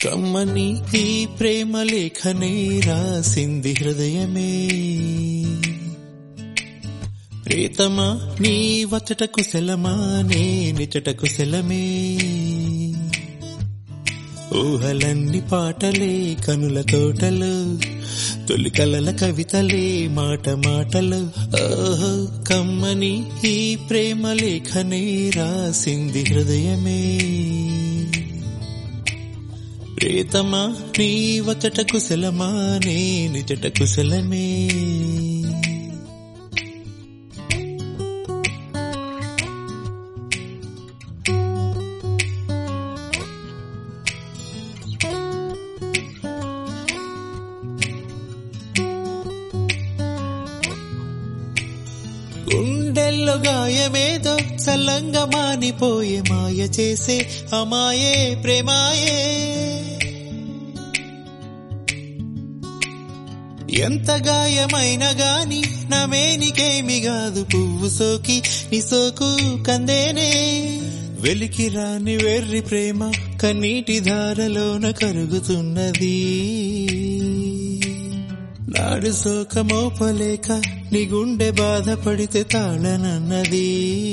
కమ్మని ఈ ప్రేమ లేఖనే రాసింది హృదయమే ప్రీతమా నీ వచట కుశలమా నే నిచట కుశలమే ఊహలన్ని పాటలే కనుల తోటలు తొలి కలల కవితలే మాట మాటలు ఓహో కమ్మని ఈ ప్రేమ లేఖనే రాసింది హృదయమే ప్రీతమా నీ వచట కుశలమా నే నిజట కుశలమే గుండెల్లో గాయమేదో చల్లంగా మానిపోయే మాయ చేసే అమాయే ప్రేమాయే ఎంత గాయమైనా గాని నా మేనికేమి కాదు పువ్వు సోకి నీ సోకు కందేనే వెలికి రాని వెర్రి ప్రేమ కన్నీటి ధారలోన కరుగుతున్నది నాడు శోకమోపలేక నీ గుండె బాధపడితే తాళనన్నది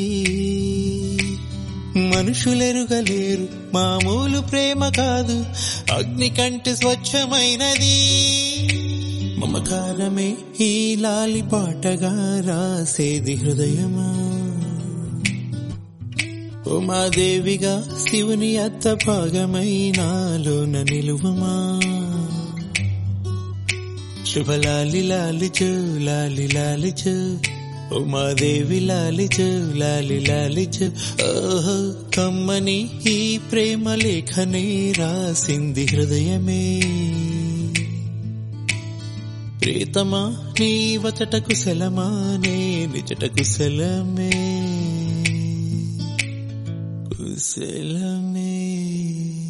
మనుషులెరుగలేరు మామూలు ప్రేమ కాదు అగ్ని కంటే స్వచ్ఛమైనది మమకారమే ఈ లాలి పాటగా రాసేది హృదయమా ఉమాదేవిగా శివుని అత్త భాగమై నాలోన నిలువమా శుభలాలి లాలిచు లాలి లాలిచు ఉమాదేవి లాలిచు లాలి లాలిచు ఓహో కమ్మని ఈ ప్రేమ లేఖనే రాసింది హృదయమే ప్రీతమా నీ వచట కుశలమా నే నిజట కుశలమే కుశలమే